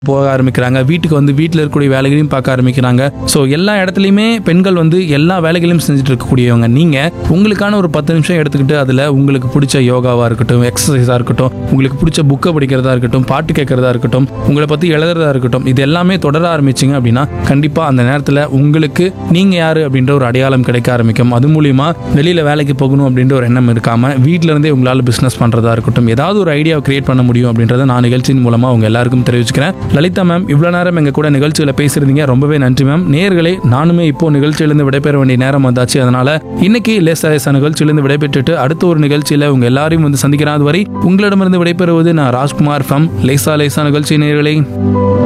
போக ஆரம்பிக்கிறாங்க வீட்டுக்கு வந்து வீட்டில் இருக்கக்கூடிய வேலைகளையும் பார்க்க ஆரம்பிக்கிறாங்க ஸோ எல்லா இடத்துலையுமே பெண்கள் வந்து எல்லா வேலைகளையும் செஞ்சுட்டு இருக்கக்கூடியவங்க நீங்கள் உங்களுக்கான ஒரு பத்து நிமிஷம் எடுத்துக்கிட்டு அதில் உங்களுக்கு பிடிச்ச யோகாவாக இருக்கட்டும் எக்ஸசைஸாக இருக்கட்டும் உங்களுக்கு பிடிச்ச புக்கை படிக்கிறதா இருக்கட்டும் பாட்டு கேட்கறதா இருக்கட்டும் உங்களை பற்றி எழுதுறதா இருக்கட்டும் இது எல்லாமே தொடர ஆரம்பிச்சிங்க அப்படின்னா கண்டிப்பாக அந்த நேரத்தில் உங்களுக்கு நீங்கள் யார் அப்படின்ற ஒரு அடையாளம் கிடைக்க ஆரம்பிக்கும் அது மூலியமா வெளியில் வேலைக்கு போகணும் அப்படின்ற ஒரு எண்ணம் இருக்காமல் வீட்டில இருந்தே உங்களால் பிஸ்னஸ் பண்ணுறதா இருக்கட்டும் ஏதாவது ஒரு ஐடியாவை கிரியேட் பண்ண முடியும் அப்படின்றத நான் நிகழ்ச்சியின் மூலமாக உங்க எல்லாருக்கும் தெரிவிச்சுக்கிறேன் லலிதா மேம் இவ்வளோ நேரம் எங்கள் கூட நிகழ்ச்சியில் பேசியிருந்தீங்க ரொம்பவே நன்றி மேம் நேர்களே நானுமே இப்போ நிகழ்ச்சியிலேருந்து விடைபெற வேண்டிய நேரம் வந்தாச்சு அதனால இன்னைக்கு லேசா லேசா நிகழ்ச்சியிலேருந்து விடைபெற்றுட்டு அடுத்த ஒரு நிகழ்ச்சியில் உங்க எல்லாரையும் வந்து சந்திக்கிறேன் அதுவரை உங்களிடமிருந்து விடைபெறுவது நான் ராஜ்குமார் ஃப்ரம் லேசா லேசா நிகழ்ச்சி நேர்களே